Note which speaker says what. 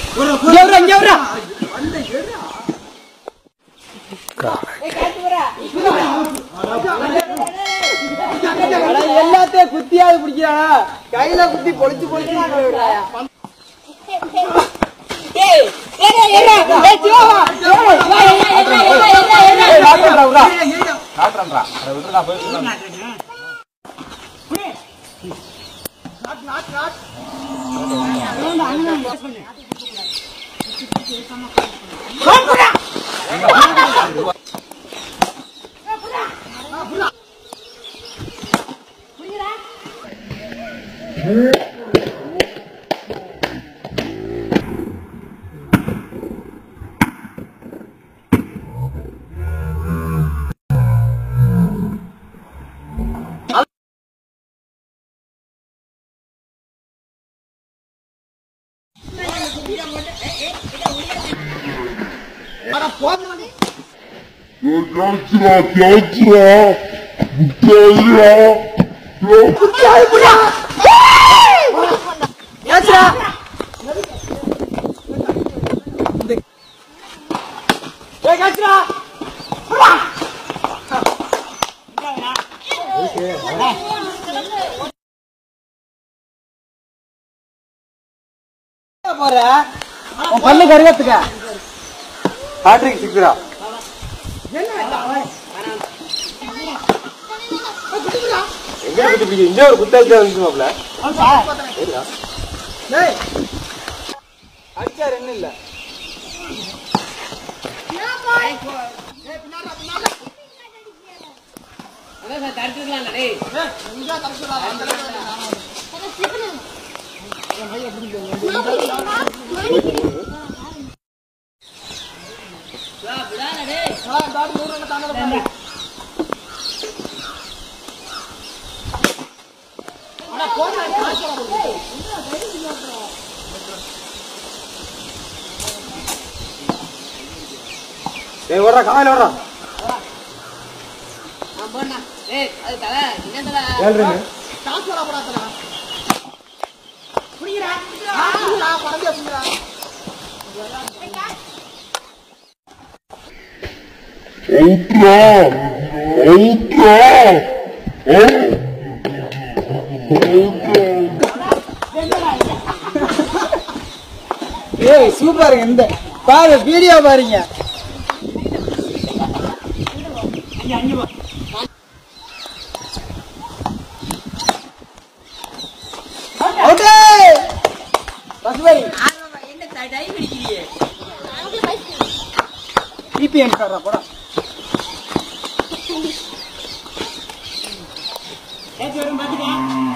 Speaker 1: இங்க விட்றா இங்க விட்றா அட, எல்லாத்தையும் குத்தியாவது பிடிக்கிறானா கையில குத்தி பொழிச்சு பொழிச்சு
Speaker 2: Piacerà, piacerà, piacerà.
Speaker 1: ஏச்சுடா ஏய் காச்சுடா போற உன் பல்லு கருகத்துக்க ஹாட்ரிக் சிக்ஸரா எங்க குத்தி பிடிக்கும் இங்க ஒரு குத்தாச்சு வந்துமாப்ல அடிச்சார் என்ன இல்ல டேய் வர்றா காலையில வர்றா ஏழ்ரை
Speaker 2: Outra! Outra!
Speaker 1: ஏய் சூப்பருங்க இந்த பாரு வீடியோ பாருங்க அவுட்டே பசுபாய் பிபிஎன் காரா போடா ஏச்சு வரும் பாத்துக்க